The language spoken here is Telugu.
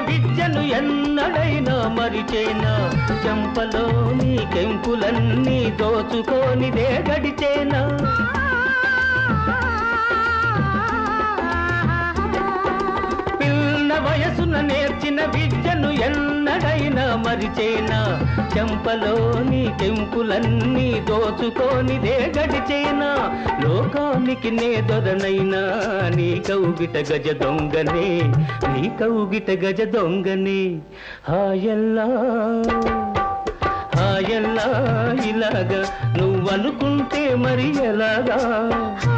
విద్యను ఎన్నడైనా మరిచేనా చెంపలోని కెంపులన్నీ దోచుకోనిదే గడిచేనా పిల్ల వయసున నేర్చిన విద్యను ఎన్నడైనా మరిచేనా చెంపలోని కెంపులన్నీ దోచుకోనిదే గడిచేనా లోకానికి నే దొరనైనా నీ కౌగిట గజ దొంగనే నీ కౌగిట గజ దొంగనే హాయల్లా హాయల్లా ఇలాగా నువ్వనుకుంటే మరి ఎలాగా